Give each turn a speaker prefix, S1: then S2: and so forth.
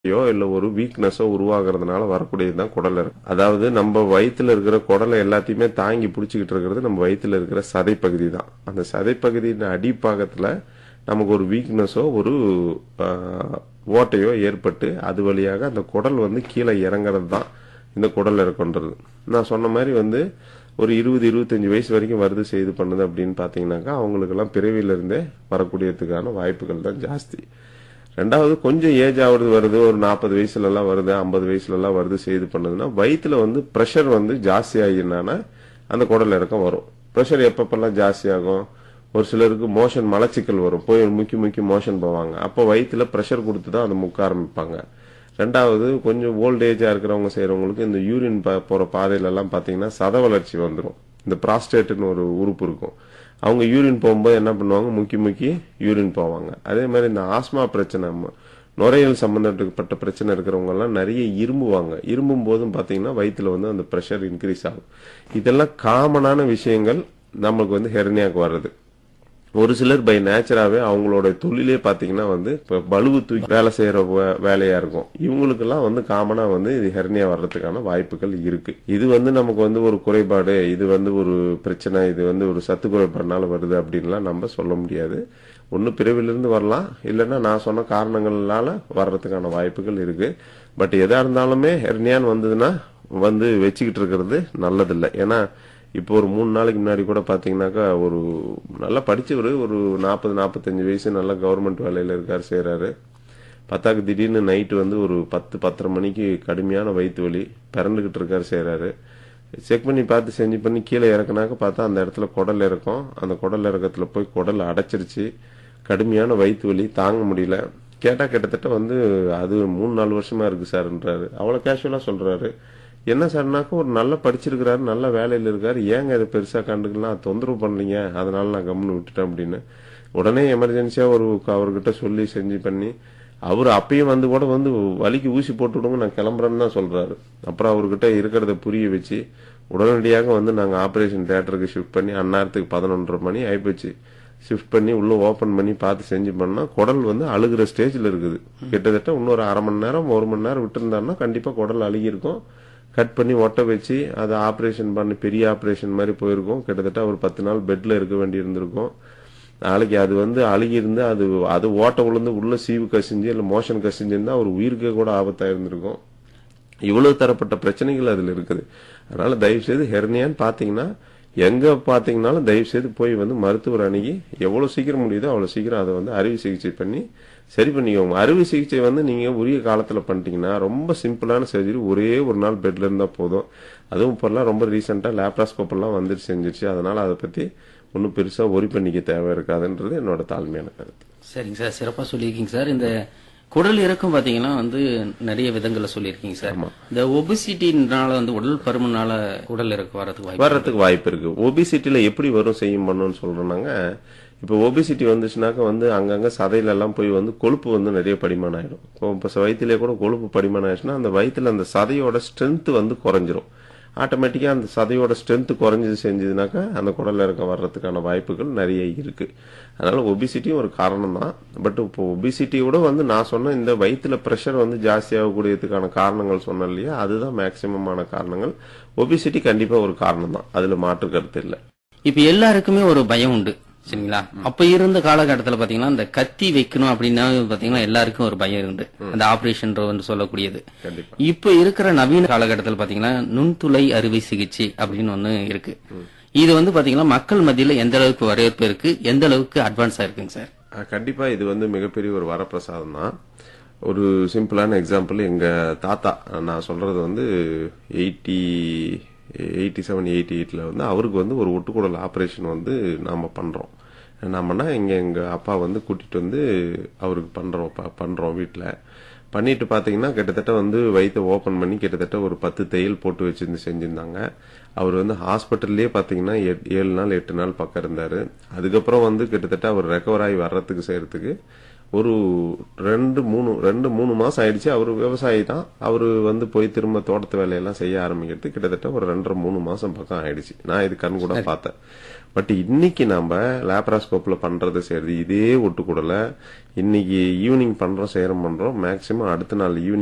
S1: யோ இல்ல ஒரு வீக்னஸோ உருவாகிறதுனால வரக்கூடியது தான் குடல் இறக்கம் அதாவது நம்ம வயித்துல இருக்கிற குடலை எல்லாத்தையுமே தாங்கி பிடிச்சிக்கிட்டு இருக்கிறது நம்ம வயித்துல இருக்கிற சதைப்பகுதி தான் அந்த சதைப்பகுதியின் அடிப்பாகத்துல நமக்கு ஒரு வீக்னஸோ ஒரு ஆஹ், ஓட்டையோ ஏற்பட்டு அது வழியாக அந்த குடல் வந்து கீழே இறங்குறது தான் இந்த குடல் இறக்கம்ன்றது நான் சொன்ன மாதிரி வந்து ஒரு இருபது இருபத்தஞ்சு வயசு வரைக்கும் வருது செய்து பண்ணுது அப்படின்னு பாத்தீங்கன்னாக்கா அவங்களுக்கெல்லாம் பிறவியில இருந்தே வரக்கூடியதுக்கான வாய்ப்புகள் தான் ஜாஸ்தி ரெண்டாவது கொஞ்சம் ஏஜ் ஆகுறது வருது ஒரு நாற்பது வயசுல எல்லாம் வருது ஐம்பது வயசுல எல்லாம் வருது செய்து பண்ணுதுன்னா வயிற்றுல வந்து ப்ரெஷர் வந்து ஜாஸ்தி ஆகினானா அந்த குடல் இறக்கம் வரும் ப்ரெஷர் எப்பப்பெல்லாம் ஜாஸ்தி ஆகும் ஒரு சிலருக்கு மோஷன் மலச்சிக்கல் வரும் போய் முக்கி முக்கி மோஷன் போவாங்க அப்போ வயிற்றுல ப்ரெஷர் கொடுத்து தான் அதை முக்க ஆரம்பிப்பாங்க ரெண்டாவது கொஞ்சம் ஓல்ட் ஏஜா இருக்கிறவங்க செய்யறவங்களுக்கு இந்த யூரின் போற பாதையில எல்லாம் பாத்தீங்கன்னா சத வளர்ச்சி வந்துடும் இந்த ப்ராஸ்டேட்னு ஒரு உறுப்பு இருக்கும் அவங்க யூரின் போகும்போது என்ன பண்ணுவாங்க முக்கி முக்கி யூரின் போவாங்க அதே மாதிரி இந்த ஆஸ்மா பிரச்சனை ம- நுரையீரல் சம்பந்தப்பட்ட பிரச்சனை இருக்கிறவங்க எல்லாம் நிறைய இரும்புவாங்க இரும்பும் போதும் பாத்தீங்கன்னா வயிற்றுல வந்து அந்த ப்ரெஷர் இன்க்ரீஸ் ஆகும் இதெல்லாம் காமனான விஷயங்கள் நமக்கு வந்து ஹெர்னியாக்கு வர்றது ஒரு சிலர் பை நேச்சராவே அவங்களோட தொழிலே பாத்தீங்கன்னா வந்து இப்ப பளுவு தூக்கி வேலை செய்யற வே- வேலையா இருக்கும் இவங்களுக்கெல்லாம் வந்து காமனா வந்து இது ஹெர்னியா வர்றதுக்கான வாய்ப்புகள் இருக்கு இது வந்து நமக்கு வந்து ஒரு குறைபாடு இது வந்து ஒரு பிரச்சனை இது வந்து ஒரு சத்து குறைபாடுனால வருது அப்படின்லாம் நம்ம சொல்ல முடியாது ஒன்னு பிறவிலிருந்து வரலாம் இல்லைன்னா நான் சொன்ன காரணங்களால வர்றதுக்கான வாய்ப்புகள் இருக்கு பட் எதா இருந்தாலுமே ஹெர்னியான் வந்ததுன்னா வந்து வச்சுக்கிட்டு இருக்கிறது நல்லதில்லை ஏன்னா இப்போ ஒரு மூணு நாளைக்கு முன்னாடி கூட பாத்தீங்கன்னாக்கா ஒரு நல்லா படிச்சவர் ஒரு நாற்பது நாற்பத்தஞ்சு வயசு நல்லா கவர்மெண்ட் வேலையில இருக்காரு செய்யறாரு பத்தாக்கு திடீர்னு நைட்டு வந்து ஒரு பத்து பத்தரை மணிக்கு கடுமையான வயிற்று வலி பிறந்துகிட்டு இருக்காரு செய்யறாரு செக் பண்ணி பார்த்து செஞ்சு பண்ணி கீழே இறக்குனாக்க பார்த்தா அந்த இடத்துல குடல் இறக்கம் அந்த குடல் இறக்கத்துல போய் குடல் அடைச்சிருச்சு கடுமையான வயிற்று வலி தாங்க முடியல கேட்டா கிட்டத்தட்ட வந்து அது மூணு நாலு வருஷமா இருக்கு சார்ன்றாரு அவ்வளவு கேஷுவலா சொல்றாரு என்ன சார்னாக்க ஒரு நல்லா படிச்சிருக்கிறாரு நல்ல வேலையில இருக்காரு ஏங்க இதை பெருசா கண்டுக்கலாம் தொந்தரவு பண்ணலீங்க அதனால நான் கம்முன்னு விட்டுட்டேன் அப்படின்னு உடனே எமர்ஜென்சியா ஒரு அவர்கிட்ட சொல்லி செஞ்சு பண்ணி அவர் அப்பயும் வந்து கூட வந்து வலிக்கு ஊசி போட்டு விடுங்க நான் கிளம்புறேன்னு தான் சொல்றாரு அப்புறம் அவர்கிட்ட இருக்கிறத புரிய வச்சு உடனடியாக வந்து நாங்க ஆபரேஷன் தியேட்டருக்கு ஷிஃப்ட் பண்ணி அந்நேரத்துக்கு பதினொன்றரை மணி ஆயிப்போச்சு ஷிஃப்ட் பண்ணி உள்ள ஓபன் பண்ணி பார்த்து செஞ்சு பண்ணா குடல் வந்து அழுகிற ஸ்டேஜ்ல இருக்குது கிட்டத்தட்ட இன்னொரு அரை மணி நேரம் ஒரு மணி நேரம் விட்டுருந்தாருன்னா கண்டிப்பா குடல் அழுகி இருக்கும் கட் பண்ணி ஒட்ட வச்சு அதை ஆபரேஷன் பண்ணி பெரிய ஆபரேஷன் மாதிரி போயிருக்கும் கிட்டத்தட்ட ஒரு பத்து நாள் பெட்ல இருக்க வேண்டி இருந்திருக்கும் நாளைக்கு அது வந்து அழுகி இருந்து அது அது ஓட்ட விழுந்து உள்ள சீவு கசிஞ்சு இல்ல மோஷன் கசிஞ்சிருந்தா ஒரு உயிருக்கே கூட ஆபத்தா இருந்திருக்கும் இவ்வளவு தரப்பட்ட பிரச்சனைகள் அதுல இருக்குது அதனால தயவு செய்து ஹெர்னியான்னு பாத்தீங்கன்னா எங்க பாத்தீங்கன்னாலும் தயவு செய்து போய் வந்து மருத்துவர் அணுகி எவ்வளவு சீக்கிரம் முடியுதோ அவ்வளவு சீக்கிரம் அதை வந்து அறுவை சிகிச்சை பண்ணி சரி பண்ணிக்கோங்க அறுவை சிகிச்சை வந்து நீங்க உரிய காலத்துல பண்ணிட்டீங்கன்னா ரொம்ப சிம்பிளான சர்ஜரி ஒரே ஒரு நாள் பெட்ல இருந்தா போதும் அதுவும் இப்பெல்லாம் ரொம்ப ரீசெண்டா லேப்டாஸ்கோப் எல்லாம் வந்துட்டு செஞ்சிருச்சு அதனால அதை பத்தி ஒன்றும் பெருசா ஒரி பண்ணிக்க தேவை இருக்காதுன்றது என்னோட தாழ்மையான கருத்து
S2: சரிங்க சார் சிறப்பா சொல்லியிருக்கீங்க சார் இந்த குடல் இறக்கம் பாத்தீங்கன்னா வந்து நிறைய விதங்களை சொல்லியிருக்கீங்க சார் இந்த ஒபிசிட்டினால வந்து உடல் பருமனால குடல் இறக்கம் வரதுக்கு வாய்ப்பு
S1: வர்றதுக்கு வாய்ப்பு இருக்கு ஒபிசிட்டில எப்படி வரும் செய்யும் பண்ணுன்னு சொல்றோம்னாங்க இப்போ ஒபிசிட்டி வந்துச்சுனாக்க வந்து அங்கங்க சதையில எல்லாம் போய் வந்து கொழுப்பு வந்து நிறைய படிமானம் ஆயிடும் இப்போ இப்போ வயிற்றுலேயே கூட கொழுப்பு படிமானம் ஆயிடுச்சுன்னா அந்த வயிற்றுல அந்த சதையோட ஸ்ட்ரென்த் வந்து குறைஞ்சிரும் ஆட்டோமேட்டிக்கா அந்த சதையோட ஸ்ட்ரென்த் குறைஞ்சது செஞ்சதுனாக்கா அந்த குடல் இறக்கம் வர்றதுக்கான வாய்ப்புகள் நிறைய இருக்கு அதனால ஒபிசிட்டியும் ஒரு காரணம் தான் பட் இப்போ ஒபிசிட்டியோட வந்து நான் சொன்ன இந்த வயிற்றுல ப்ரெஷர் வந்து ஜாஸ்தி ஆகக்கூடியதுக்கான காரணங்கள் சொன்னேன் இல்லையா அதுதான் மேக்சிமமான காரணங்கள் ஒபிசிட்டி கண்டிப்பா ஒரு காரணம் தான் அதுல மாற்று கருத்து இல்லை
S2: இப்ப எல்லாருக்குமே ஒரு பயம் உண்டு சரிங்களா அப்ப இருந்த காலகட்டத்துல பாத்தீங்கன்னா இந்த கத்தி வைக்கணும் அப்படின்னா பாத்தீங்கன்னா எல்லாருக்கும் ஒரு பயம் இருந்து அந்த ஆபரேஷன் சொல்லக்கூடியது
S1: கண்டிப்பா
S2: இப்ப இருக்கிற நவீன காலகட்டத்தில் பாத்தீங்கன்னா நுண்துளை அறுவை சிகிச்சை அப்படின்னு ஒண்ணு இருக்கு இது வந்து பாத்தீங்கன்னா மக்கள் மத்தியில எந்த அளவுக்கு வரவேற்பு இருக்கு எந்த அளவுக்கு அட்வான்ஸா இருக்குங்க சார்
S1: அஹ் கண்டிப்பா இது வந்து மிகப்பெரிய ஒரு வரப்பிரசாதம் தான் ஒரு சிம்பிளான எக்ஸாம்பிள் எங்க தாத்தா நான் சொல்றது வந்து எயிட்டி எயிட்டி செவன் எயிட்டி எயிட்ல வந்து அவருக்கு வந்து ஒரு ஒட்டுக்குடல் ஆபரேஷன் வந்து நாம பண்றோம் நாமன்னா இங்க எங்க அப்பா வந்து கூட்டிட்டு வந்து அவருக்கு பண்றோம் ப- பண்றோம் வீட்டுல பண்ணிட்டு பாத்தீங்கன்னா கிட்டத்தட்ட வந்து வயித்தை ஓபன் பண்ணி கிட்டத்தட்ட ஒரு பத்து தையல் போட்டு வச்சிருந்து செஞ்சிருந்தாங்க அவர் வந்து ஹாஸ்பிட்டல்லே பாத்தீங்கன்னா எட்- ஏழு நாள் எட்டு நாள் பக்கம் இருந்தாரு அதுக்கப்புறம் வந்து கிட்டத்தட்ட அவர் ரெக்கவர் ஆகி வர்றதுக்கு செய்யறதுக்கு ஒரு ரெண்டு மூணு ரெண்டு மூணு மாசம் ஆயிடுச்சு அவர் விவசாயி தான் அவரு வந்து போய் திரும்ப தோட்டத்து வேலையெல்லாம் செய்ய ஆரம்பிக்கிறது கிட்டத்தட்ட ஒரு ரெண்டரை மூணு மாசம் பக்கம் ஆயிடுச்சு நான் இது கண் கூட பார்த்தேன் பட் இன்னைக்கு நம்ம லேப்ராஸ்கோப்ல பண்றது செய்யறது இதே ஒட்டுக்கூடல இன்னைக்கு ஈவினிங் பண்றோம் செய்யறோம் பண்றோம் மேக்சிமம் அடுத்த நாள் ஈவினிங்